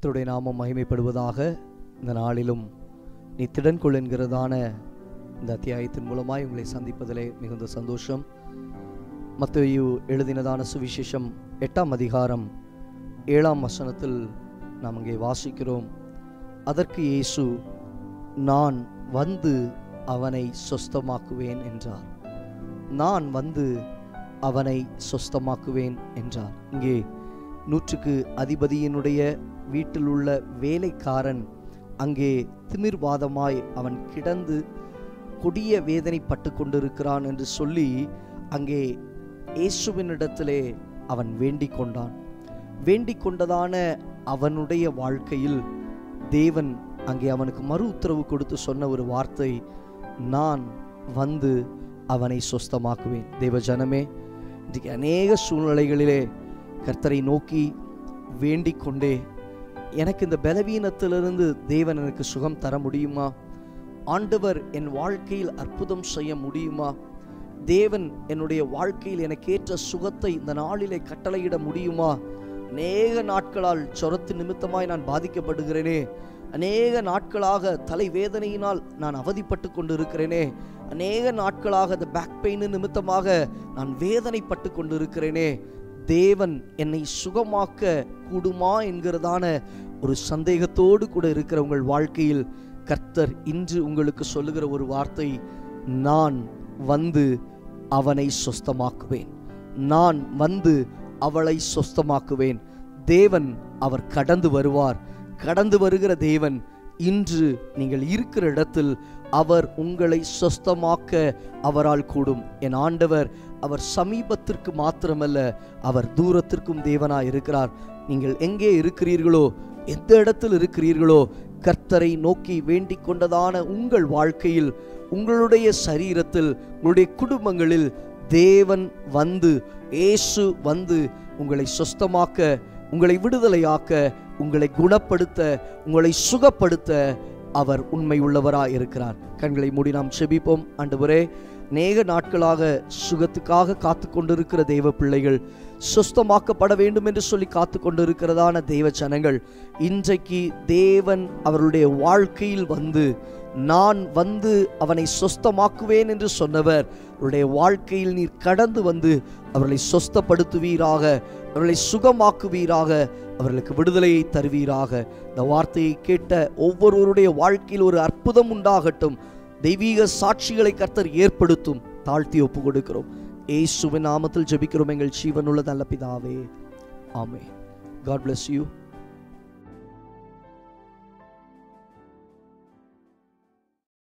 கர்த்தருடைய நாமம் மகிமைப்படுவதாக இந்த நாளிலும் நீ திடன் என்கிறதான இந்த அத்தியாயத்தின் மூலமாய் உங்களை சந்திப்பதிலே மிகுந்த சந்தோஷம் மத்தேயு எழுதினதான சுவிசேஷம் எட்டாம் அதிகாரம் ஏழாம் வசனத்தில் நாம் இங்கே வாசிக்கிறோம் அதற்கு இயேசு நான் வந்து அவனை சொஸ்தமாக்குவேன் என்றார் நான் வந்து அவனை சொஸ்தமாக்குவேன் என்றார் இங்கே நூற்றுக்கு அதிபதியினுடைய வீட்டில் உள்ள வேலைக்காரன் அங்கே திமிர்வாதமாய் அவன் கிடந்து கொடிய வேதனைப்பட்டு கொண்டிருக்கிறான் என்று சொல்லி அங்கே இயேசுவினிடத்திலே அவன் வேண்டிக் கொண்டான் வேண்டிக் கொண்டதான அவனுடைய வாழ்க்கையில் தேவன் அங்கே அவனுக்கு மறு உத்தரவு கொடுத்து சொன்ன ஒரு வார்த்தை நான் வந்து அவனை சொஸ்தமாக்குவேன் தேவ ஜனமே இன்றைக்கு அநேக சூழ்நிலைகளிலே கர்த்தரை நோக்கி வேண்டிக் கொண்டே எனக்கு இந்த பலவீனத்திலிருந்து தேவன் எனக்கு சுகம் தர முடியுமா ஆண்டவர் என் வாழ்க்கையில் அற்புதம் செய்ய முடியுமா தேவன் என்னுடைய வாழ்க்கையில் எனக்கு ஏற்ற சுகத்தை இந்த நாளிலே கட்டளையிட முடியுமா அநேக நாட்களால் சொரத்து நிமித்தமாய் நான் பாதிக்கப்படுகிறேனே அநேக நாட்களாக தலைவேதனையினால் நான் அவதிப்பட்டு கொண்டிருக்கிறேனே அநேக நாட்களாக இந்த பேக் பெயின் நிமித்தமாக நான் வேதனைப்பட்டு கொண்டிருக்கிறேனே தேவன் என்னை சுகமாக்க கூடுமா என்கிறதான ஒரு சந்தேகத்தோடு கூட இருக்கிற உங்கள் வாழ்க்கையில் கர்த்தர் இன்று உங்களுக்கு சொல்லுகிற ஒரு வார்த்தை நான் வந்து அவனை சொஸ்தமாக்குவேன் நான் வந்து அவளை சொஸ்தமாக்குவேன் தேவன் அவர் கடந்து வருவார் கடந்து வருகிற தேவன் இன்று நீங்கள் இருக்கிற இடத்தில் அவர் உங்களை சொஸ்தமாக்க அவரால் கூடும் என் ஆண்டவர் அவர் சமீபத்திற்கு மாத்திரமல்ல அவர் தூரத்திற்கும் தேவனாய் இருக்கிறார் நீங்கள் எங்கே இருக்கிறீர்களோ எந்த இடத்தில் இருக்கிறீர்களோ கர்த்தரை நோக்கி வேண்டிக் கொண்டதான உங்கள் வாழ்க்கையில் உங்களுடைய சரீரத்தில் உங்களுடைய குடும்பங்களில் தேவன் வந்து இயேசு வந்து உங்களை சொஸ்தமாக்க உங்களை விடுதலையாக்க உங்களை குணப்படுத்த உங்களை சுகப்படுத்த அவர் உண்மை உள்ளவராய் இருக்கிறார் கண்களை மூடி நாம் செபிப்போம் ஆண்டவரே நேக நாட்களாக சுகத்துக்காக காத்து கொண்டிருக்கிற தெய்வ பிள்ளைகள் சுஸ்தமாக்கப்பட வேண்டும் என்று சொல்லி காத்து கொண்டிருக்கிறதான தெய்வ ஜனங்கள் இன்றைக்கு தேவன் அவருடைய வாழ்க்கையில் வந்து நான் வந்து அவனை சொஸ்தமாக்குவேன் என்று சொன்னவர் அவருடைய வாழ்க்கையில் நீர் கடந்து வந்து அவர்களை சொஸ்தப்படுத்துவீராக அவர்களை சுகமாக்குவீராக அவர்களுக்கு விடுதலையை தருவீராக இந்த வார்த்தையை கேட்ட ஒவ்வொருவருடைய வாழ்க்கையில் ஒரு அற்புதம் உண்டாகட்டும் தெய்வீக சாட்சிகளை கர்த்தர் ஏற்படுத்தும் தாழ்த்தி ஒப்பு கொடுக்கிறோம் ஏசுவின் நாமத்தில் ஜெபிக்கிறோம் எங்கள் ஜீவனுள்ள நல்ல பிதாவே ஆமே காட் bless யூ